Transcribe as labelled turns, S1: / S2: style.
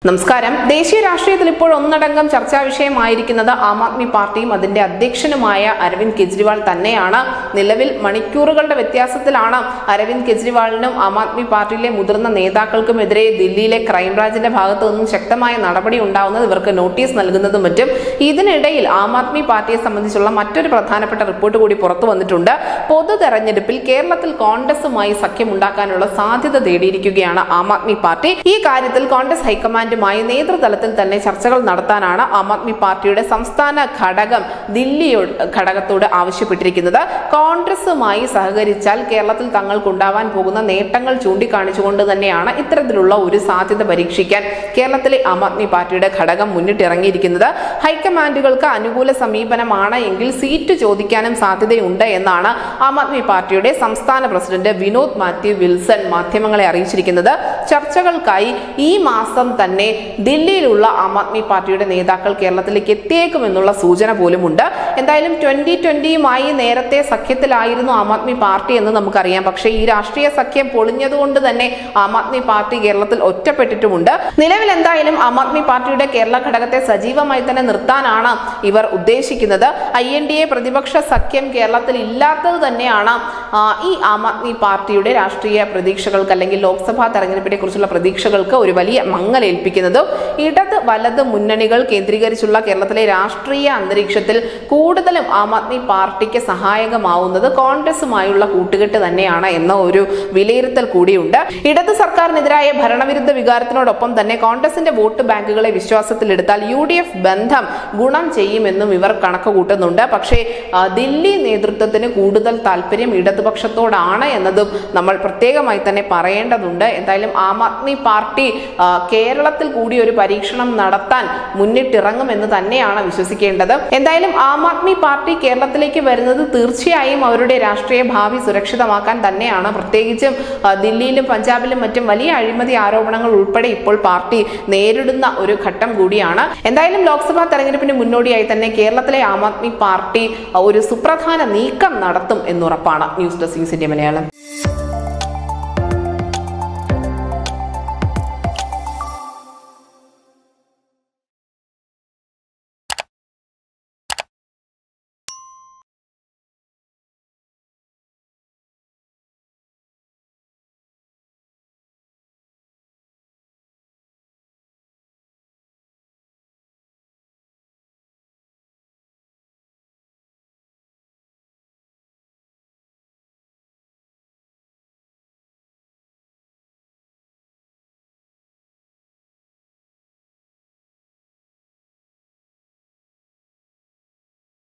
S1: നമസ്കാരം ദേശീയ രാഷ്ട്രീയത്തിൽ ഇപ്പോൾ ഒന്നടങ്കം ചർച്ചാ വിഷയമായിരിക്കുന്നത് ആം ആദ്മി പാർട്ടിയും അതിന്റെ അധ്യക്ഷനുമായ അരവിന്ദ് കെജ്രിവാൾ തന്നെയാണ് നിലവിൽ മണിക്കൂറുകളുടെ വ്യത്യാസത്തിലാണ് അരവിന്ദ് കെജ്രിവാളിനും ആം ആദ്മി പാർട്ടിയിലെ മുതിർന്ന നേതാക്കൾക്കുമെതിരെ ദില്ലിയിലെ ക്രൈംബ്രാഞ്ചിന്റെ ഭാഗത്തു നിന്നും ശക്തമായ നടപടി ഉണ്ടാവുന്നത് ഇവർക്ക് നോട്ടീസ് നൽകുന്നതും മറ്റും ഇതിനിടയിൽ ആം ആദ്മി പാർട്ടിയെ സംബന്ധിച്ചുള്ള മറ്റൊരു പ്രധാനപ്പെട്ട റിപ്പോർട്ട് കൂടി പുറത്തു വന്നിട്ടുണ്ട് പൊതു തെരഞ്ഞെടുപ്പിൽ കേരളത്തിൽ കോൺഗ്രസുമായി സഖ്യമുണ്ടാക്കാനുള്ള സാധ്യത തേടിയിരിക്കുകയാണ് ആം ആദ്മി പാർട്ടി ഈ കാര്യത്തിൽ കോൺഗ്രസ് ഹൈക്കമാൻഡുമായി നേതൃതലത്തിൽ തന്നെ ചർച്ചകൾ നടത്താനാണ് ആം ആദ്മി പാർട്ടിയുടെ സംസ്ഥാന ഘടകം ദില്ലിയോട് ഘടകത്തോട് ആവശ്യപ്പെട്ടിരിക്കുന്നത് കോൺഗ്രസുമായി സഹകരിച്ചാൽ കേരളത്തിൽ തങ്ങൾക്കുണ്ടാവാൻ പോകുന്ന നേട്ടങ്ങൾ ചൂണ്ടിക്കാണിച്ചുകൊണ്ട് തന്നെയാണ് ഇത്തരത്തിലുള്ള ഒരു സാധ്യത പരീക്ഷിക്കാൻ കേരളത്തിലെ ആം ആദ്മി പാർട്ടിയുടെ ഘടകം മുന്നിട്ടിറങ്ങിയിരിക്കുന്നത് ഹൈക്കമാൻഡുകൾക്ക് അനുകൂല സമീപനമാണ് എങ്കിൽ സീറ്റ് ചോദിക്കാനും സാധ്യതയുണ്ട് എന്നാണ് ആം ആദ്മി പാർട്ടിയുടെ സംസ്ഥാന പ്രസിഡന്റ് വിനോദ് മാത്യു വിൽസൺ മാധ്യമങ്ങളെ അറിയിച്ചിരിക്കുന്നത് ചർച്ചകൾക്കായി ഈ മാസം തന്നെ ദില്ലിയിലുള്ള ആം ആദ്മി പാർട്ടിയുടെ നേതാക്കൾ കേരളത്തിലേക്ക് എത്തിയേക്കുമെന്നുള്ള സൂചന പോലുമുണ്ട് എന്തായാലും ട്വന്റി ട്വന്റിയുമായി നേരത്തെ സഖ്യത്തിലായിരുന്നു ആം ആദ്മി പാർട്ടി എന്ന് നമുക്കറിയാം പക്ഷേ ഈ രാഷ്ട്രീയ സഖ്യം പൊളിഞ്ഞതുകൊണ്ട് തന്നെ ആം ആദ്മി പാർട്ടി കേരളത്തിൽ ഒറ്റപ്പെട്ടിട്ടുമുണ്ട് നിലവിൽ എന്തായാലും ആം ആദ്മി പാർട്ടിയുടെ കേരള ഘടകത്തെ സജീവമായി തന്നെ നിർത്താനാണ് ഇവർ ഉദ്ദേശിക്കുന്നത് ഐ എൻ ഡി എ പ്രതിപക്ഷ സഖ്യം കേരളത്തിൽ ഇല്ലാത്തത് തന്നെയാണ് ആ, ഈ ആം ആദ്മി പാർട്ടിയുടെ രാഷ്ട്രീയ പ്രതീക്ഷകൾക്ക് അല്ലെങ്കിൽ ലോക്സഭാ തെരഞ്ഞെടുപ്പിനെ കുറിച്ചുള്ള പ്രതീക്ഷകൾക്ക് ഒരു വലിയ മങ്ങലേൽപ്പിക്കുന്നതും ഇടത് വലത് മുന്നണികൾ കേന്ദ്രീകരിച്ചുള്ള കേരളത്തിലെ രാഷ്ട്രീയ അന്തരീക്ഷത്തിൽ കൂടുതലും ആം ആദ്മി പാർട്ടിക്ക് സഹായകമാവുന്നത് കോൺഗ്രസുമായുള്ള കൂട്ടുകെട്ട് തന്നെയാണ് എന്ന ഒരു വിലയിരുത്തൽ കൂടിയുണ്ട് ഇടത് സർക്കാരിനെതിരായ ഭരണവിരുദ്ധ വികാരത്തിനോടൊപ്പം തന്നെ കോൺഗ്രസിന്റെ വോട്ട് ബാങ്കുകളെ വിശ്വാസത്തിലെടുത്താൽ യു ഡി എഫ് ബന്ധം ഗുണം ചെയ്യുമെന്നും ഇവർ കണക്ക് കൂട്ടുന്നുണ്ട് പക്ഷേ ആ, ദില്ലി നേതൃത്വത്തിന് കൂടുതൽ താല്പര്യം ഇടതുപക്ഷത്തോടാണ് എന്നതും നമ്മൾ പ്രത്യേകമായി തന്നെ പറയേണ്ടതുണ്ട് എന്തായാലും ആം ആദ്മി പാർട്ടി ആ, കേരളത്തിൽ കൂടി ഒരു പരീക്ഷണം നടത്താൻ മുന്നിട്ടിറങ്ങുമെന്ന് തന്നെയാണ് വിശ്വസിക്കേണ്ടത് എന്തായാലും ആം ആദ്മി പാർട്ടി കേരളത്തിലേക്ക് വരുന്നത് തീർച്ചയായും അവരുടെ രാഷ്ട്രീയ ഭാവി സുരക്ഷിതമാക്കാൻ തന്നെയാണ് പ്രത്യേകിച്ചും ആ, ദില്ലിയിലും പഞ്ചാബിലും മറ്റും വലിയ അഴിമതി ആരോപണങ്ങൾ ഉൾപ്പെടെ ഇപ്പോൾ പാർട്ടി നേരിടുന്ന ഒരു ഘട്ടം കൂടിയാണ് എന്തായാലും ലോക്സഭാ തെരഞ്ഞെടുപ്പിന് മുന്നോടിയായി തന്നെ കേരളത്തിലെ ആം ആദ്മി പാർട്ടി ആ, ഒരു സുപ്രധാന നീക്കം നടത്തും എന്നുറപ്പാണ് news desk news India Malayalam